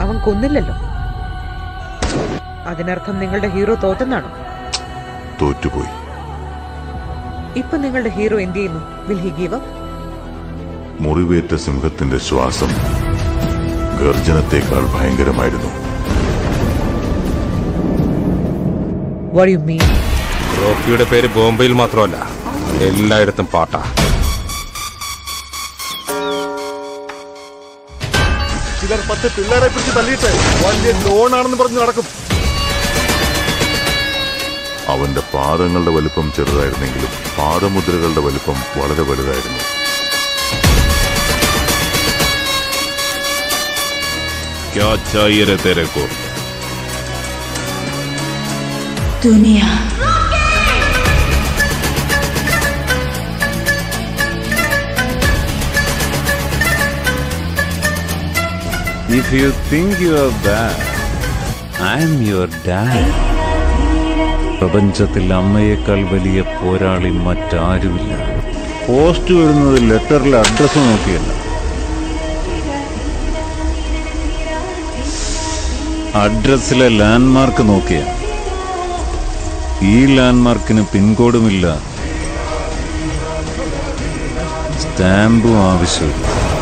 അവൻ കൊന്നില്ലല്ലോ അതിനർത്ഥം നിങ്ങളുടെ ഹീറോ തോറ്റെന്നാണോ തോറ്റുപോയി ഇപ്പൊ നിങ്ങളുടെ ഹീറോ എന്ത് ചെയ്യുന്നു വിൽ ഹി ഗീവ് അപ്പ് മുറിവേറ്റ സിംഹത്തിന്റെ ശ്വാസം ഗർജനത്തേക്കാൾ ഭയങ്കരമായിരുന്നു വാട്ട് യു മീൻ റോക്കിയുടെ പേര് ബോംബെയിൽ മാത്രമല്ല എല്ലായിടത്തും പാട്ടാ ചിലർ പത്ത് പിള്ളേരെ പിടിച്ച് തള്ളിയിട്ട് വലിയ ലോണാണെന്ന് പറഞ്ഞ് നടക്കും അവന്റെ പാദങ്ങളുടെ വലിപ്പം ചെറുതായിരുന്നെങ്കിലും പാദമുദ്രകളുടെ വലിപ്പം വളരെ വലുതായിരുന്നു क्या चाहिए रे तेरे को दुनिया If you think you are bad, I am your dad. പ്രപഞ്ചത്തിൽ അമ്മയേക്കാൾ വലിയ പോരാളി മറ്റാരുമില്ല പോസ്റ്റ് വരുന്നത് ലെറ്ററിലെ അഡ്രസ്സ് നോക്കിയല്ല അഡ്രസ്സിലെ ലാൻഡ്മാർക്ക് നോക്കിയ ഈ ലാൻഡ്മാർക്കിന് പിൻകോഡുമില്ല സ്റ്റാമ്പും ആവശ്യമില്ല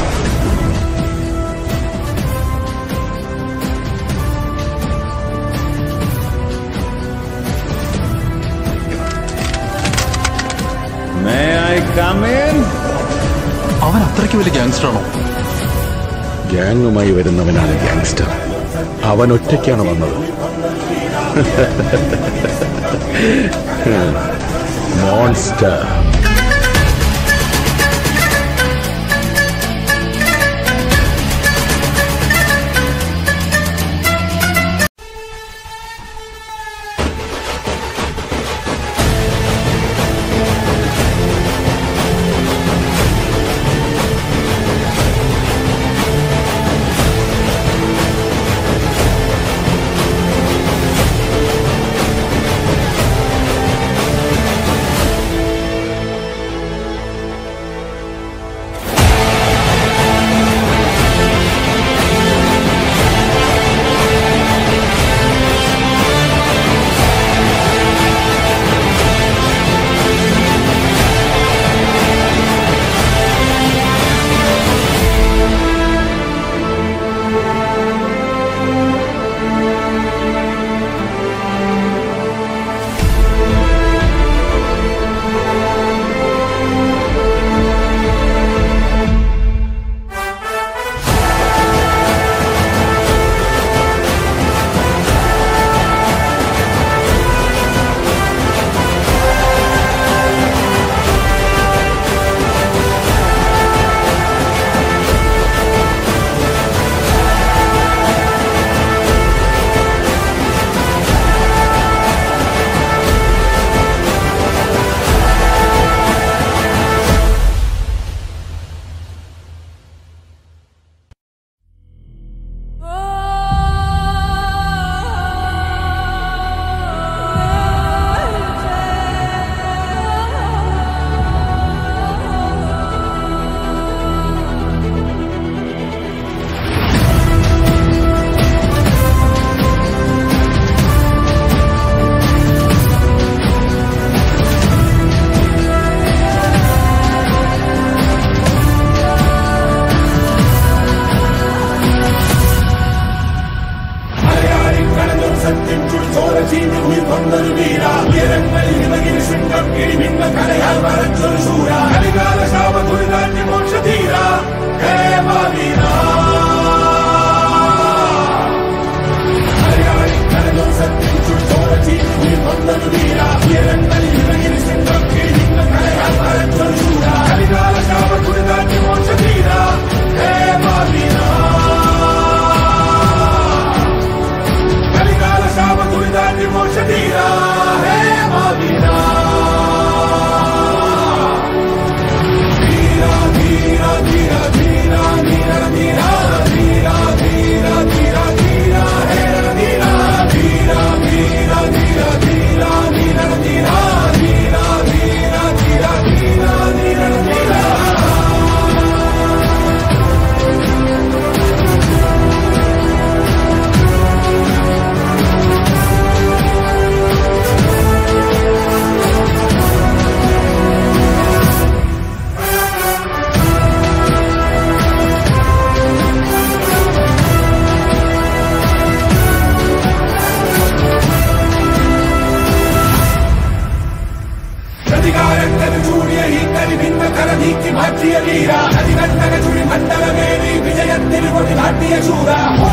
May I come in? അവൻ അത്രയ്ക്ക് വലിയ ഗാങ്സ്റ്റർ ആണോ ഗ്യാങ്ങുമായി വരുന്നവനാണ് ഗ്യാങ്സ്റ്റർ അവൻ ഒറ്റയ്ക്കാണ് വന്നത് മോൺസ്റ്റർ ti ayuda.